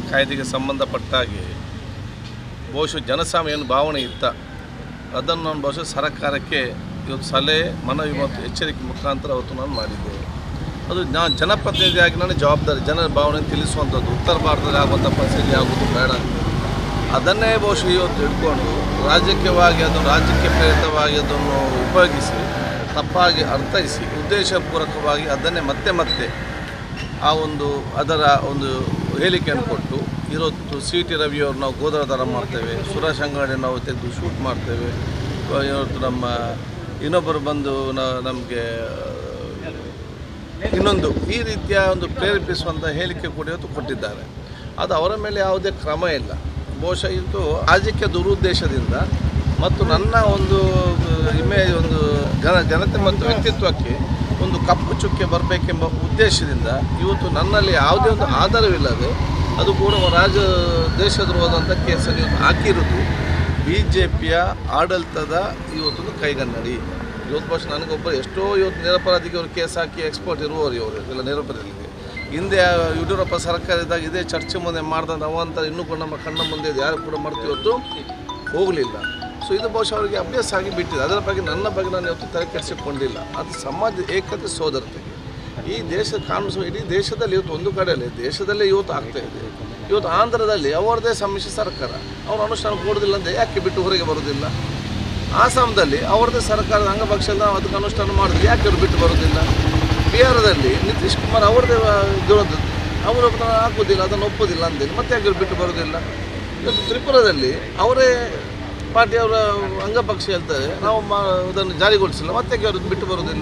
ಕಾಯ್ದೆಗೆ ಸಂಬಂಧಪಟ್ಟ ಹಾಗೆ ಬಹುಶಃ ಜನಸಾಮಾನ್ಯ ಏನು ಭಾವನೆ ಇತ್ತ ಅದನ್ನು ನಾನು ಬಹುಶಃ ಸರ್ಕಾರಕ್ಕೆ ಇವತ್ತು ಸಲಹೆ ಮನವಿ ಮತ್ತು ಎಚ್ಚರಿಕೆ ಮುಖಾಂತರ ಅವತ್ತು ನಾನು ಮಾಡಿದ್ದೆ ಅದು ನಾನು ಜನಪ್ರತಿನಿಧಿಯಾಗಿ ನಾನು ಜವಾಬ್ದಾರಿ ಜನರ ಭಾವನೆ ತಿಳಿಸುವಂಥದ್ದು ಉತ್ತರ ಭಾರತದಲ್ಲಿ ಆಗುವಂಥ ಪರಿಸ್ಥಿತಿ ಆಗುವುದು ಬೇಡ ಅಂತ ಅದನ್ನೇ ಬಹುಶಃ ಇವತ್ತು ಹಿಡ್ಕೊಂಡು ರಾಜಕೀಯವಾಗಿ ಅದನ್ನು ರಾಜ್ಯಕ್ಕೆ ಪ್ರೇರಿತವಾಗಿ ಅದನ್ನು ಉಪಯೋಗಿಸಿ ತಪ್ಪಾಗಿ ಅರ್ಥೈಸಿ ಉದ್ದೇಶಪೂರ್ವಕವಾಗಿ ಅದನ್ನೇ ಮತ್ತೆ ಮತ್ತೆ ಆ ಒಂದು ಅದರ ಒಂದು ಹೇಳಿಕೆಯನ್ನು ಕೊಟ್ಟು ಇವತ್ತು ಸಿ ಟಿ ರವಿಯವರು ನಾವು ಗೋದರ ಮಾಡ್ತೇವೆ ಸುರೇಶ್ ಅಂಗಡಿ ನಾವು ತೆಗೆದು ಶೂಟ್ ಮಾಡ್ತೇವೆ ಇವತ್ತು ನಮ್ಮ ಇನ್ನೊಬ್ಬರು ಬಂದು ನಮಗೆ ಇನ್ನೊಂದು ಈ ರೀತಿಯ ಒಂದು ಪ್ರೇರೇಪಿಸುವಂಥ ಹೇಳಿಕೆ ಕೂಡ ಇವತ್ತು ಕೊಟ್ಟಿದ್ದಾರೆ ಅದು ಅವರ ಮೇಲೆ ಯಾವುದೇ ಕ್ರಮ ಇಲ್ಲ ಬಹುಶಃ ಇದು ರಾಜಕೀಯ ದುರುದ್ದೇಶದಿಂದ ಮತ್ತು ನನ್ನ ಒಂದು ಇಮೇಜ್ ಒಂದು ಘನ ಘನತೆ ಮತ್ತು ವ್ಯಕ್ತಿತ್ವಕ್ಕೆ ಒಂದು ಕಪ್ಪು ಚುಕ್ಕೆ ಬರಬೇಕೆಂಬ ಉದ್ದೇಶದಿಂದ ಇವತ್ತು ನನ್ನಲ್ಲಿ ಯಾವುದೇ ಒಂದು ಆಧಾರವಿಲ್ಲದೆ ಅದು ಕೂಡ ರಾಜ ದೇಶದ್ರೋಹದಂಥ ಕೇಸನ್ನು ಇವತ್ತು ಹಾಕಿರೋದು ಬಿ ಜೆ ಪಿಯ ಆಡಳಿತದ ಇವತ್ತೊಂದು ಕೈಗನ್ನಡಿ ಇವತ್ತು ಭಾಷೆ ನನಗೊಬ್ಬ ಎಷ್ಟೋ ಇವತ್ತು ನಿರಪರಾಧಿಗೆ ಅವರು ಕೇಸ್ ಹಾಕಿ ಎಕ್ಸ್ಪರ್ಟ್ ಇರುವವರು ಇವರು ಎಲ್ಲ ನಿರಪರಾಧಿಗೆ ಹಿಂದೆ ಯಡಿಯೂರಪ್ಪ ಸರ್ಕಾರ ಇದ್ದಾಗ ಇದೇ ಚರ್ಚೆ ಮುಂದೆ ಮಾಡ್ದಂಥ ಅವಂತ ಇನ್ನೂ ಕೂಡ ನಮ್ಮ ಕಣ್ಣ ಮುಂದೆ ಇದೆ ಯಾರು ಕೂಡ ಮಾಡ್ತೀವಿ ಇವತ್ತು ಹೋಗಲಿಲ್ಲ ಸೊ ಇದು ಬಹುಶಃ ಅವರಿಗೆ ಅಭ್ಯಾಸ ಆಗಿ ಬಿಟ್ಟಿದೆ ಅದರ ಬಗ್ಗೆ ನನ್ನ ಬಗ್ಗೆ ನಾನು ಇವತ್ತು ತಲೆ ಕೆಡಿಸಿಕೊಂಡಿಲ್ಲ ಅದು ಸಮಾಜ ಏಕತೆ ಸೋದರತೆ ಈ ದೇಶ ಕಾನೂನು ಸಭೆ ಇಡೀ ದೇಶದಲ್ಲಿ ಇವತ್ತು ಒಂದು ಕಡೆಯಲ್ಲಿ ದೇಶದಲ್ಲೇ ಇವತ್ತು ಆಗ್ತಾ ಇದೆ ಇವತ್ತು ಆಂಧ್ರದಲ್ಲಿ ಅವರದೇ ಸಮ್ಮಿಶ್ರ ಸರ್ಕಾರ ಅವರು ಅನುಷ್ಠಾನ ಕೊಡೋದಿಲ್ಲ ಅಂತ ಯಾಕೆ ಬಿಟ್ಟು ಹೊರಗೆ ಬರೋದಿಲ್ಲ ಆಸಾಮದಲ್ಲಿ ಅವರದೇ ಸರ್ಕಾರದ ಅಂಗಪಕ್ಷದ ಅದಕ್ಕೆ ಅನುಷ್ಠಾನ ಮಾಡಿದ್ರೆ ಯಾಕೆ ಅವರು ಬಿಟ್ಟು ಬರೋದಿಲ್ಲ ಬಿಹಾರದಲ್ಲಿ ನಿತೀಶ್ ಕುಮಾರ್ ಅವರದೇ ವಿರೋಧ ಅವರು ಅದನ್ನ ಹಾಕೋದಿಲ್ಲ ಅದನ್ನು ಒಪ್ಪೋದಿಲ್ಲ ಅಂತೇಳಿ ಮತ್ತೆ ಯಾಕೆ ಇವ್ರು ಬಿಟ್ಟು ಬರೋದಿಲ್ಲ ಇವತ್ತು ತ್ರಿಪುರದಲ್ಲಿ ಅವರೇ ಪಾರ್ಟಿಯವರ ಅಂಗಪಕ್ಷ ಹೇಳ್ತಾರೆ ನಾವು ಮಾ ಅದನ್ನು ಜಾರಿಗೊಳಿಸಿಲ್ಲ ಮತ್ತೆ ಯಾಕೆ ಅವ್ರದ್ದು ಬಿಟ್ಟು ಬರೋದಿಲ್ಲ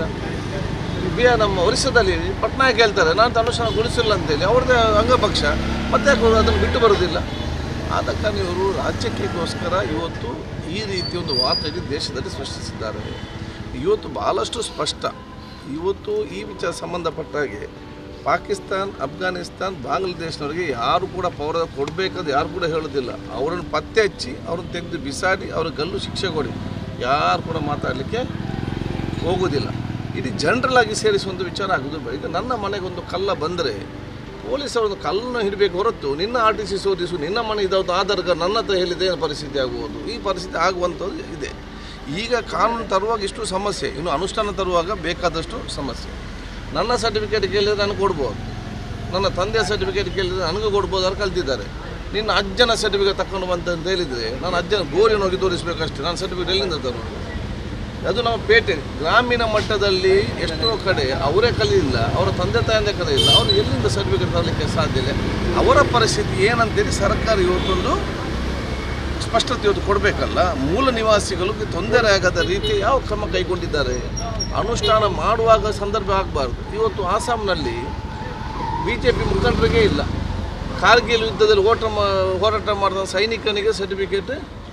ಬಿಹಾರ್ ನಮ್ಮ ಒರಿಸ್ಸಾದಲ್ಲಿ ಪಟ್ನಾಯಕ್ ಹೇಳ್ತಾರೆ ನಾನು ಅನುಷ್ಠಾನಗೊಳಿಸಿಲ್ಲ ಅಂತೇಳಿ ಅವ್ರದ್ದೇ ಅಂಗಪಕ್ಷ ಮತ್ತೆ ಯಾಕೆ ಅವ್ರು ಅದನ್ನು ಬಿಟ್ಟು ಬರೋದಿಲ್ಲ ಆದ ಕಾರಣ ಇವರು ರಾಜ್ಯಕ್ಕೋಸ್ಕರ ಇವತ್ತು ಈ ರೀತಿ ಒಂದು ವಾರ್ತೆ ಇಡೀ ದೇಶದಲ್ಲಿ ಸೃಷ್ಟಿಸಿದ್ದಾರೆ ಇವತ್ತು ಭಾಳಷ್ಟು ಸ್ಪಷ್ಟ ಇವತ್ತು ಈ ವಿಚಾರ ಸಂಬಂಧಪಟ್ಟ ಹಾಗೆ ಪಾಕಿಸ್ತಾನ್ ಅಫ್ಘಾನಿಸ್ತಾನ್ ಬಾಂಗ್ಲಾದೇಶನವರಿಗೆ ಯಾರು ಕೂಡ ಪೌರ ಕೊಡಬೇಕಂತ ಯಾರು ಕೂಡ ಹೇಳೋದಿಲ್ಲ ಅವರನ್ನು ಪತ್ತೆ ಹಚ್ಚಿ ಅವ್ರನ್ನ ತೆಗೆದು ಬಿಸಾಡಿ ಅವ್ರ ಗಲ್ಲು ಶಿಕ್ಷೆ ಕೊಡಿ ಯಾರು ಕೂಡ ಮಾತಾಡಲಿಕ್ಕೆ ಹೋಗೋದಿಲ್ಲ ಇಡೀ ಜನರಲ್ ಆಗಿ ಸೇರಿಸುವಂಥ ವಿಚಾರ ಆಗೋದು ಬೇಡ. ಈಗ ನನ್ನ ಮನೆಗೆ ಒಂದು ಕಲ್ಲ ಬಂದರೆ ಪೊಲೀಸರು ಒಂದು ಕಲ್ಲನ್ನು ಹಿಡಬೇಕು ಹೊರತು ನಿನ್ನ ಆರ್ ಟಿ ಸಿ ಶೋಧಿಸು ನಿನ್ನ ಮನೆ ಇದಾವುದು ಆಧಾರ್ ಕಾರ್ಡ್ ನನ್ನ ಹತ್ರ ಹೇಳಿದೆ ಏನು ಪರಿಸ್ಥಿತಿ ಆಗುವುದು ಈ ಪರಿಸ್ಥಿತಿ ಆಗುವಂಥದ್ದು ಇದೆ ಈಗ ಕಾನೂನು ತರುವಾಗ ಇಷ್ಟು ಸಮಸ್ಯೆ ಇನ್ನು ಅನುಷ್ಠಾನ ತರುವಾಗ ಬೇಕಾದಷ್ಟು ಸಮಸ್ಯೆ ನನ್ನ ಸರ್ಟಿಫಿಕೇಟ್ ಕೇಳಿದರೆ ನನಗೆ ಕೊಡ್ಬೋದು ನನ್ನ ತಂದೆಯ ಸರ್ಟಿಫಿಕೇಟ್ ಕೇಳಿದರೆ ನನಗೂ ಕೊಡ್ಬೋದು ಅವ್ರು ಕಲ್ತಿದ್ದಾರೆ ನಿನ್ನ ಅಜ್ಜನ ಸರ್ಟಿಫಿಕೇಟ್ ತಗೊಂಡು ಬಂತ ಅಂತ ಹೇಳಿದರೆ ನಾನು ಅಜ್ಜನ ಗೋರಿನ ಹೋಗಿ ತೋರಿಸ್ಬೇಕಷ್ಟೇ ನಾನು ಸರ್ಟಿಫಿಕೇಟ್ ಎಲ್ಲಿಂದ ತರೋದು ಅದು ನಮ್ಮ ಪೇಟೆ ಗ್ರಾಮೀಣ ಮಟ್ಟದಲ್ಲಿ ಎಷ್ಟೋ ಕಡೆ ಅವರೇ ಕಲಿಯಿಲ್ಲ ಅವರ ತಂದೆ ತಾಯಿಯಂದೇ ಕಲಿಯಿಲ್ಲ ಅವರು ಎಲ್ಲಿಂದ ಸರ್ಟಿಫಿಕೇಟ್ ತರಲಿಕ್ಕೆ ಸಾಧ್ಯ ಇಲ್ಲ ಅವರ ಪರಿಸ್ಥಿತಿ ಏನಂತೇಳಿ ಸರ್ಕಾರ ಇವತ್ತೊಂದು ಸ್ಪಷ್ಟತೆ ಇವತ್ತು ಕೊಡಬೇಕಲ್ಲ ಮೂಲ ನಿವಾಸಿಗಳಿಗೆ ತೊಂದರೆ ಆಗದ ರೀತಿ ಯಾವ ಕ್ರಮ ಕೈಗೊಂಡಿದ್ದಾರೆ ಅನುಷ್ಠಾನ ಮಾಡುವಾಗ ಸಂದರ್ಭ ಆಗಬಾರ್ದು ಇವತ್ತು ಆಸಾಂನಲ್ಲಿ ಬಿ ಜೆ ಪಿ ಮುಖಂಡರಿಗೆ ಇಲ್ಲ ಕಾರ್ಗಿಲ್ ಯುದ್ಧದಲ್ಲಿ ಓಟ ಮಾ ಹೋರಾಟ ಮಾಡಿದ ಸೈನಿಕನಿಗೆ ಸರ್ಟಿಫಿಕೇಟ್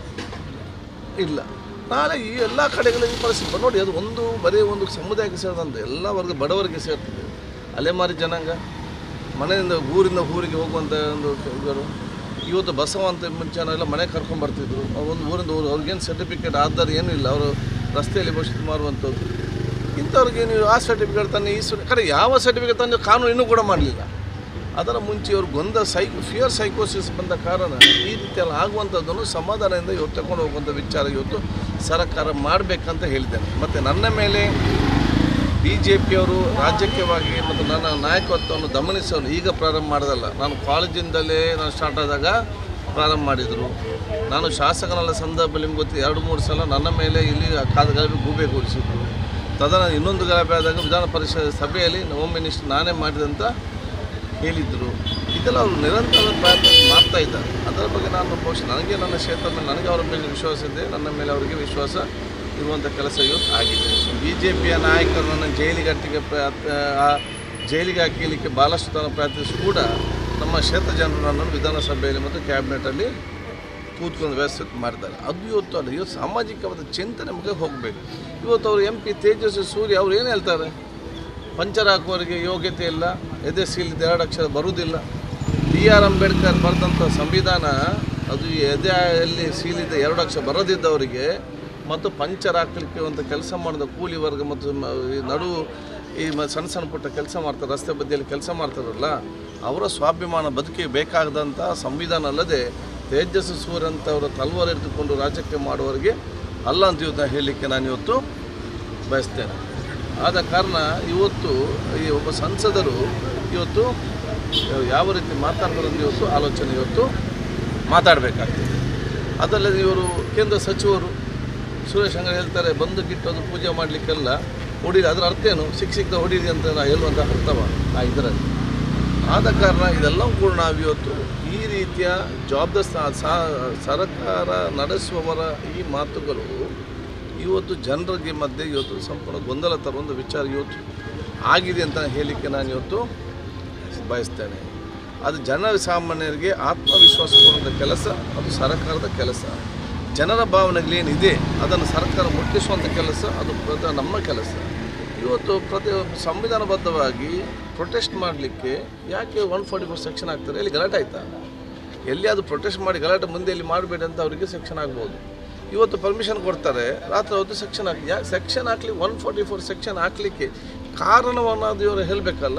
ಇಲ್ಲ ನಾಳೆ ಈ ಎಲ್ಲ ಕಡೆಗಳಲ್ಲಿ ಈ ಪರಿಸ್ಥಿತಿ ನೋಡಿ ಅದು ಒಂದು ಬರೀ ಒಂದು ಸಮುದಾಯಕ್ಕೆ ಸೇರಿದಂತೆ ಎಲ್ಲ ವರ್ಗ ಬಡವರಿಗೆ ಸೇರ್ತದೆ ಅಲೆಮಾರಿ ಜನಾಂಗ ಮನೆಯಿಂದ ಊರಿಂದ ಊರಿಗೆ ಹೋಗುವಂಥ ಒಂದು ಇವರು ಇವತ್ತು ಬಸವ ಅಂತ ಮುಂಚೆನೆಲ್ಲ ಮನೆ ಕರ್ಕೊಂಡು ಬರ್ತಿದ್ರು ಅವ್ರು ಒಂದು ಊರಿಂದ ಊರು ಅವ್ರಿಗೇನು ಸರ್ಟಿಫಿಕೇಟ್ ಆಧಾರ ಏನೂ ಇಲ್ಲ ಅವರು ರಸ್ತೆಯಲ್ಲಿ ಬಸ್ ಮಾರುವಂಥದ್ದು ಇಂಥವ್ರಿಗೆ ನೀವು ಆ ಸರ್ಟಿಫಿಕೇಟ್ ತಂದು ಈ ಸರ್ಟಿ ಕಡೆ ಯಾವ ಸರ್ಟಿಫಿಕೇಟ್ ತಂದು ಕಾನೂನು ಇನ್ನೂ ಕೂಡ ಮಾಡಲಿಲ್ಲ ಅದರ ಮುಂಚೆ ಅವ್ರು ಗೊಂದ ಸೈ ಫಿಯರ್ ಸೈಕೋಸಿಸ್ ಬಂದ ಕಾರಣ ಈ ರೀತಿಯಲ್ಲಿ ಆಗುವಂಥದ್ದನ್ನು ಸಮಾಧಾನದಿಂದ ಇವತ್ತು ತಗೊಂಡು ಹೋಗುವಂಥ ವಿಚಾರ ಇವತ್ತು ಸರ್ಕಾರ ಮಾಡಬೇಕಂತ ಹೇಳಿದ್ದೇನೆ ಮತ್ತು ನನ್ನ ಮೇಲೆ ಬಿ ಜೆ ಪಿಯವರು ರಾಜಕೀಯವಾಗಿ ಮತ್ತು ನನ್ನ ನಾಯಕತ್ವವನ್ನು ಗಮನಿಸಲು ಈಗ ಪ್ರಾರಂಭ ಮಾಡೋದಲ್ಲ ನಾನು ಕಾಲೇಜಿಂದಲೇ ನಾನು ಸ್ಟಾರ್ಟ್ ಆದಾಗ ಪ್ರಾರಂಭ ಮಾಡಿದರು ನಾನು ಶಾಸಕನಲ್ಲ ಸಂದರ್ಭದಲ್ಲಿ ನಿಮ್ಗೆ ಗೊತ್ತು ಎರಡು ಮೂರು ಸಲ ನನ್ನ ಮೇಲೆ ಇಲ್ಲಿ ಕಾದ ಗಲಭೆ ಗೂಬೆ ಕೂರಿಸಿದ್ರು ತದನ ಇನ್ನೊಂದು ಗಲಭೆ ಆದಾಗ ವಿಧಾನ ಪರಿಷತ್ ಸಭೆಯಲ್ಲಿ ಹೋಮ್ ಮಿನಿಸ್ಟರ್ ನಾನೇ ಮಾಡಿದಂತ ಹೇಳಿದರು ಇದೆಲ್ಲ ಅವರು ನಿರಂತರ ಪ್ರಯತ್ನ ಮಾಡ್ತಾ ಇದ್ದಾರೆ ಅದರ ಬಗ್ಗೆ ನಾನು ಬಹುಶಃ ನನಗೆ ನನ್ನ ಕ್ಷೇತ್ರ ಮೇಲೆ ನನಗೆ ಅವರ ಮೇಲೆ ವಿಶ್ವಾಸ ಇದೆ ನನ್ನ ಮೇಲೆ ಅವರಿಗೆ ವಿಶ್ವಾಸ ಇರುವಂಥ ಕೆಲಸ ಇವತ್ತು ಆಗಿದೆ ಬಿ ಜೆ ಪಿಯ ನಾಯಕರು ನನ್ನ ಜೈಲಿಗೆ ಅಟ್ಟಿಗೆ ಪ್ರಯತ್ನ ಆ ಜೈಲಿಗೆ ಹಾಕಲಿಕ್ಕೆ ಭಾಳಷ್ಟು ತನ ಪ್ರಯತ್ನಿಸಿ ಕೂಡ ನಮ್ಮ ಕ್ಷೇತ್ರ ಜನರು ನನ್ನನ್ನು ವಿಧಾನಸಭೆಯಲ್ಲಿ ಮತ್ತು ಕ್ಯಾಬಿನೆಟಲ್ಲಿ ಕೂತ್ಕೊಂಡು ವ್ಯವಸ್ಥೆ ಮಾಡಿದ್ದಾರೆ ಅದು ಇವತ್ತು ಅಲ್ಲ ಇವತ್ತು ಸಾಮಾಜಿಕವಾದ ಚಿಂತನೆ ಬಗ್ಗೆ ಹೋಗಬೇಕು ಇವತ್ತು ಅವರು ಎಂ ಪಿ ತೇಜಸ್ವಿ ಸೂರ್ಯ ಅವ್ರು ಏನು ಹೇಳ್ತಾರೆ ಪಂಚರ್ ಹಾಕುವವರಿಗೆ ಯೋಗ್ಯತೆ ಇಲ್ಲ ಎದೆ ಸೀಲಿದ ಎರಡು ಅಕ್ಷರ ಬರುವುದಿಲ್ಲ ಬಿ ಆರ್ ಅಂಬೇಡ್ಕರ್ ಬರೆದಂಥ ಸಂವಿಧಾನ ಅದು ಎದೆಯಲ್ಲಿ ಸೀಲಿದ ಎರಡು ಅಕ್ಷರ ಬರದಿದ್ದವರಿಗೆ ಮತ್ತು ಪಂಚರ್ ಹಾಕಲಿಕ್ಕೆ ಒಂದು ಕೆಲಸ ಮಾಡಿದ ಕೂಲಿ ವರ್ಗ ಮತ್ತು ಮ- ಈ ನಡು ಈ ಮ ಸಣ್ಣ ಸಣ್ಣ ಪುಟ್ಟ ಕೆಲಸ ಮಾಡ್ತಾರೆ ರಸ್ತೆ ಬದಿಯಲ್ಲಿ ಕೆಲಸ ಮಾಡ್ತಾರಲ್ಲ ಅವರ ಸ್ವಾಭಿಮಾನ ಬದುಕಿಗೆ ಬೇಕಾದಂಥ ಸಂವಿಧಾನ ಅಲ್ಲದೆ ತೇಜಸ್ವಿ ಸೂರ್ಯಂತವರ ತಲ್ವಾರ ಹಿಡಿದುಕೊಂಡು ರಾಜಕೀಯ ಮಾಡುವವರಿಗೆ ಅಲ್ಲ ಅಂತ ಇವತ್ತು ಹೇಳಲಿಕ್ಕೆ ನಾನು ಇವತ್ತು ಬಯಸ್ತೇನೆ ಆದ ಕಾರಣ ಇವತ್ತು ಈ ಒಬ್ಬ ಸಂಸದರು ಇವತ್ತು ಯಾವ ರೀತಿ ಮಾತಾಡ್ತಾರೆ ಅಂತ ಇವತ್ತು ಆಲೋಚನೆ ಇವತ್ತು ಮಾತಾಡಬೇಕಾಗ್ತದೆ ಅದಲ್ಲದೆ ಇವರು ಕೇಂದ್ರ ಸಚಿವರು ಸುರೇಶ್ ಅಂಗಡಿ ಹೇಳ್ತಾರೆ ಬಂದು ಕಿಟ್ಟೋದು ಪೂಜೆ ಮಾಡಲಿಕ್ಕೆಲ್ಲ ಹೊಡಿಲಿ ಅದರ ಅರ್ಥ ಏನು ಸಿಕ್ಕ ಸಿಕ್ಕದ ಹೊಡೀರಿ ಅಂತ ನಾ ಹೇಳುವಂಥ ಅರ್ಥವ ಆ ಇದರಲ್ಲಿ ಆದ ಕಾರಣ ಇದೆಲ್ಲವೂ ಕೂಡ ನಾವು ಇವತ್ತು ಈ ರೀತಿಯ ಜವಾಬ್ದಾರಿ ಸರ್ಕಾರ ನಡೆಸುವವರ ಈ ಮಾತುಗಳು ಇವತ್ತು ಜನರಿಗೆ ಮಧ್ಯೆ ಇವತ್ತು ಸಂಪೂರ್ಣ ಗೊಂದಲ ತರುವಂಥ ವಿಚಾರ ಇವತ್ತು ಆಗಿದೆ ಅಂತ ಹೇಳಲಿಕ್ಕೆ ನಾನು ಇವತ್ತು ಬಯಸ್ತೇನೆ ಅದು ಜನ ಸಾಮಾನ್ಯರಿಗೆ ಆತ್ಮವಿಶ್ವಾಸ ಕೊಡುವಂಥ ಕೆಲಸ ಅದು ಸರ್ಕಾರದ ಕೆಲಸ ಜನರ ಭಾವನೆಗಳೇನಿದೆ ಅದನ್ನು ಸರ್ಕಾರ ಮುಟ್ಟಿಸುವಂಥ ಕೆಲಸ ಅದು ಪ್ರಧ ನಮ್ಮ ಕೆಲಸ ಇವತ್ತು ಪ್ರತಿ ಸಂವಿಧಾನಬದ್ಧವಾಗಿ ಪ್ರೊಟೆಸ್ಟ್ ಮಾಡಲಿಕ್ಕೆ ಯಾಕೆ ಒನ್ ಫಾರ್ಟಿ ಫೋರ್ ಸೆಕ್ಷನ್ ಆಗ್ತಾರೆ ಇಲ್ಲಿ ಗಲಾಟೆ ಆಯ್ತಾ ಎಲ್ಲಿ ಅದು ಪ್ರೊಟೆಸ್ಟ್ ಮಾಡಿ ಗಲಾಟೆ ಮುಂದೆ ಇಲ್ಲಿ ಮಾಡಬೇಡಿ ಅಂತ ಅವರಿಗೆ ಸೆಕ್ಷನ್ ಆಗ್ಬೋದು ಇವತ್ತು ಪರ್ಮಿಷನ್ ಕೊಡ್ತಾರೆ ರಾತ್ರಿ ಹೊತ್ತು ಸೆಕ್ಷನ್ ಹಾಕಿ ಯಾಕೆ ಸೆಕ್ಷನ್ ಹಾಕ್ಲಿ ಒನ್ ಫಾರ್ಟಿ ಫೋರ್ ಸೆಕ್ಷನ್ ಹಾಕಲಿಕ್ಕೆ ಕಾರಣವನ್ನು ಅದು ಇವರು ಹೇಳಬೇಕಲ್ಲ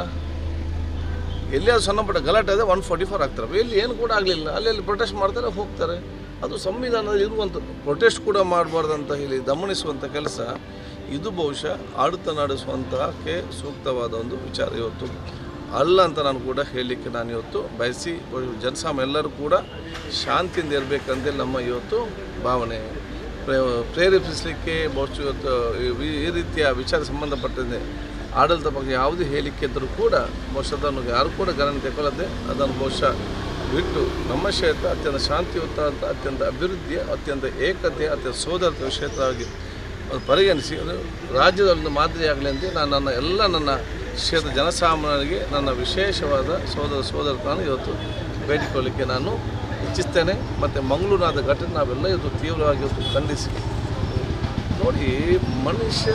ಎಲ್ಲಿ ಅದು ಸಣ್ಣ ಪುಟ್ಟ ಗಲಾಟೆ ಅದೇ ಒನ್ ಫಾರ್ಟಿ ಫೋರ್ ಆಗ್ತಾರೆ ಎಲ್ಲಿ ಏನು ಕೂಡ ಆಗಲಿಲ್ಲ ಅಲ್ಲಿ ಅಲ್ಲಿ ಪ್ರೊಟೆಸ್ಟ್ ಮಾಡ್ತಾರೆ ಹೋಗ್ತಾರೆ ಅದು ಸಂವಿಧಾನದಲ್ಲಿ ಇರುವಂಥದ್ದು ಪ್ರೊಟೆಸ್ಟ್ ಕೂಡ ಮಾಡಬಾರ್ದಂತ ಹೇಳಿ ದಮನಿಸುವಂಥ ಕೆಲಸ ಇದು ಬಹುಶಃ ಆಡಳಿತ ನಡೆಸುವಂತಹಕ್ಕೆ ಸೂಕ್ತವಾದ ಒಂದು ವಿಚಾರ ಇವತ್ತು ಅಲ್ಲ ಅಂತ ನಾನು ಕೂಡ ಹೇಳಲಿಕ್ಕೆ ನಾನು ಇವತ್ತು ಬಯಸಿ ಜನಸಾಮಾನ್ಯ ಎಲ್ಲರೂ ಕೂಡ ಶಾಂತಿಯಿಂದ ಇರಬೇಕಂತೇಳಿ ನಮ್ಮ ಇವತ್ತು ಭಾವನೆ ಪ್ರೇ- ಪ್ರೇರೇಪಿಸಲಿಕ್ಕೆ ಬಹುಶಃ ಇವತ್ತು ಈ- ಈ ರೀತಿಯ ವಿಚಾರ ಸಂಬಂಧಪಟ್ಟಂತೆ ಆಡಳಿತ ಬಗ್ಗೆ ಯಾವುದೇ ಹೇಳಿಕೆ ಇದ್ದರೂ ಕೂಡ ಬಹುಶಃ ಅದನ್ನು ಯಾರು ಕೂಡ ಗಣನೆ ತಗೊಳ್ಳದೆ ಅದನ್ನು ಬಹುಶಃ ಬಿಟ್ಟು ನಮ್ಮ ಕ್ಷೇತ್ರ ಅತ್ಯಂತ ಶಾಂತಿಯುತ ಅಂತ ಅತ್ಯಂತ ಅಭಿವೃದ್ಧಿಯ ಅತ್ಯಂತ ಏಕತೆ ಅತ್ಯಂತ ಸೋದರತ್ವ ಕ್ಷೇತ್ರವಾಗಿ ಅದು ಪರಿಗಣಿಸಿ ಅದು ರಾಜ್ಯದ ಒಂದು ಮಾದರಿಯಾಗಲಿ ಅಂತ ನಾನು ನನ್ನ ಎಲ್ಲ ನನ್ನ ಕ್ಷೇತ್ರ ಜನಸಾಮಾನ್ಯರಿಗೆ ನನ್ನ ವಿಶೇಷವಾದ ಸೋದರ ಸೋದರತ್ವವನ್ನು ಇವತ್ತು ಬೇಡಿಕೊಳ್ಳಿಕ್ಕೆ ನಾನು ಇಚ್ಛಿಸ್ತೇನೆ ಮತ್ತು ಮಂಗಳೂರಾದ ಘಟನೆ ನಾವೆಲ್ಲ ಇವತ್ತು ತೀವ್ರವಾಗಿ ಇವತ್ತು ಖಂಡಿಸಿ ನೋಡಿ ಮನುಷ್ಯ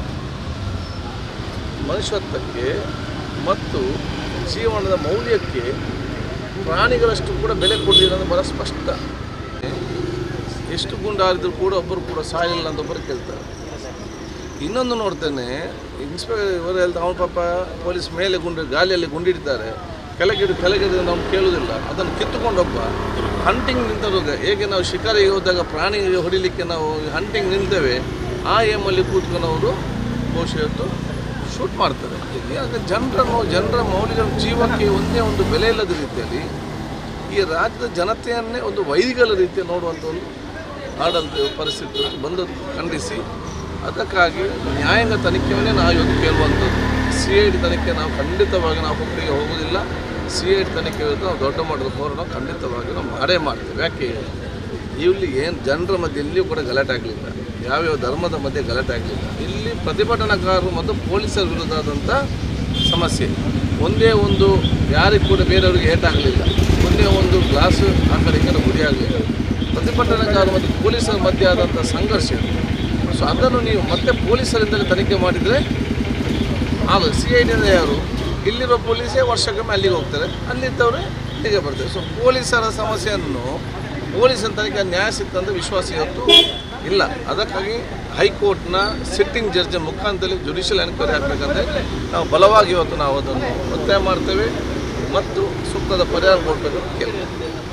ಮನುಷ್ಯತ್ವಕ್ಕೆ ಮತ್ತು ಜೀವನದ ಮೌಲ್ಯಕ್ಕೆ ಪ್ರಾಣಿಗಳಷ್ಟು ಕೂಡ ಬೆಲೆ ಕೊಡಲಿಲ್ಲ ಅನ್ನೋದು ಬಹಳ ಸ್ಪಷ್ಟ ಎಷ್ಟು ಗುಂಡಾರಿದ್ರು ಕೂಡ ಒಬ್ಬರು ಕೂಡ ಸಾಯಿಲ್ಲ ಅಂತ ಒಬ್ಬರು ಕೇಳ್ತಾರೆ ಇನ್ನೊಂದು ನೋಡ್ತೇನೆ ಇನ್ಸ್ಪೆಕ್ಟರ್ ಇವರು ಹೇಳ್ತಾರೆ ಅವನ ಪಾಪ ಪೊಲೀಸ್ ಮೇಲೆ ಗುಂಡು ಗಾಳಿಯಲ್ಲಿ ಗುಂಡಿಡ್ತಾರೆ ಕೆಳಗಿಡು ಕೆಳಗಿಡು ಅವ್ನು ಕೇಳುವುದಿಲ್ಲ ಅದನ್ನು ಕಿತ್ತುಕೊಂಡೊಬ್ಬ ಹಂಟಿಂಗ್ ನಿಂತವಾಗ ಹೇಗೆ ನಾವು ಶಿಕಾರಿಗೆ ಹೋದಾಗ ಪ್ರಾಣಿ ಹೊಡಿಲಿಕ್ಕೆ ನಾವು ಹಂಟಿಂಗ್ ನಿಲ್ತೇವೆ ಆ ಏಮಲ್ಲಿ ಕೂತ್ಕೊಂಡು ಅವರು ಬಹುಶಃ ಇವತ್ತು ಶೂಟ್ ಮಾಡ್ತಾರೆ ಯಾಕೆ ಜನರನ್ನು ಜನರ ಮೌಲ್ಯಗಳ ಜೀವಕ್ಕೆ ಒಂದೇ ಒಂದು ಬೆಲೆ ಇಲ್ಲದ ರೀತಿಯಲ್ಲಿ ಈ ರಾಜ್ಯದ ಜನತೆಯನ್ನೇ ಒಂದು ವೈದಿಗಳ ರೀತಿಯಲ್ಲಿ ನೋಡುವಂಥ ಒಂದು ಆಡಳಿತ ಪರಿಸ್ಥಿತಿ ಬಂದು ಖಂಡಿಸಿ ಅದಕ್ಕಾಗಿ ನ್ಯಾಯಾಂಗ ತನಿಖೆಯನ್ನೇ ನಾವು ಇವತ್ತು ಕೇಳುವಂಥದ್ದು ಸಿ ಐ ಡಿ ತನಿಖೆ ನಾವು ಖಂಡಿತವಾಗಿ ನಾವು ಒಪ್ಪಿಗೆ ಹೋಗೋದಿಲ್ಲ ಸಿ ಐ ಡಿ ತನಿಖೆ ವಿರುದ್ಧ ನಾವು ದೊಡ್ಡ ಮಟ್ಟದ ಹೋರಾಟ ಖಂಡಿತವಾಗಿ ನಾವು ಮಾಡೇ ಮಾಡ್ತೇವೆ ಯಾಕೆ ಇಲ್ಲಿ ಏನು ಜನರ ಮಧ್ಯೆ ಎಲ್ಲಿಯೂ ಕೂಡ ಗಲಾಟೆ ಆಗಲಿಲ್ಲ ಯಾವ್ಯಾವ ಧರ್ಮದ ಮಧ್ಯೆ ಗಲಾಟೆ ಆಗಲಿಲ್ಲ ಇಲ್ಲಿ ಪ್ರತಿಭಟನಾಕಾರರು ಮತ್ತು ಪೊಲೀಸರ ವಿರುದ್ಧ ಆದಂಥ ಸಮಸ್ಯೆ ಒಂದೇ ಒಂದು ಯಾರಿಗೂ ಕೂಡ ಬೇರೆಯವರಿಗೆ ಏಟಾಗಲಿಲ್ಲ ಒಂದೇ ಒಂದು ಗ್ಲಾಸ್ ಆ ಕಡೆ ಈ ಕಡೆ ಗುರಿಯಾಗಲಿಲ್ಲ ಪ್ರತಿಭಟನಾಕಾರರು ಮತ್ತು ಪೊಲೀಸರ ಮಧ್ಯೆ ಆದಂಥ ಸಂಘರ್ಷ ಇದು. ಸೊ ಅದನ್ನು ನೀವು ಮತ್ತೆ ಪೊಲೀಸರಿಂದಲೇ ತನಿಖೆ ಮಾಡಿದರೆ ಆಗ ಸಿ ಐ ಡಿಯಿಂದ ಯಾರು ಇಲ್ಲಿರೋ ಪೊಲೀಸೇ ವರ್ಷಕ್ಕೊಮ್ಮೆ ಅಲ್ಲಿಗೆ ಹೋಗ್ತಾರೆ ಅಲ್ಲಿದ್ದವರೇ ಇಲ್ಲಿಗೆ ಬರ್ತಾರೆ ಸೊ ಪೊಲೀಸರ ಸಮಸ್ಯೆಯನ್ನು ಪೊಲೀಸರ ತನಿಖೆ ನ್ಯಾಯ ಸಿಕ್ತಂತ ವಿಶ್ವಾಸ ಇವತ್ತು ಇಲ್ಲ ಅದಕ್ಕಾಗಿ ಹೈಕೋರ್ಟ್ನ ಸಿಟ್ಟಿಂಗ್ ಜಡ್ಜ್ ಮುಖಾಂತರದಲ್ಲಿ ಜುಡಿಷಿಯಲ್ ಎನ್ಕ್ವೈರಿ ಆಗಬೇಕಂತ ನಾವು ಬಲವಾಗಿ ಇವತ್ತು ನಾವು ಅದನ್ನು ಒತ್ತಾಯ ಮಾಡ್ತೇವೆ ಮತ್ತು ಸೂಕ್ತದ ಪರಿಹಾರ ಕೊಡಬೇಕು ಕೇಳ್ತೇವೆ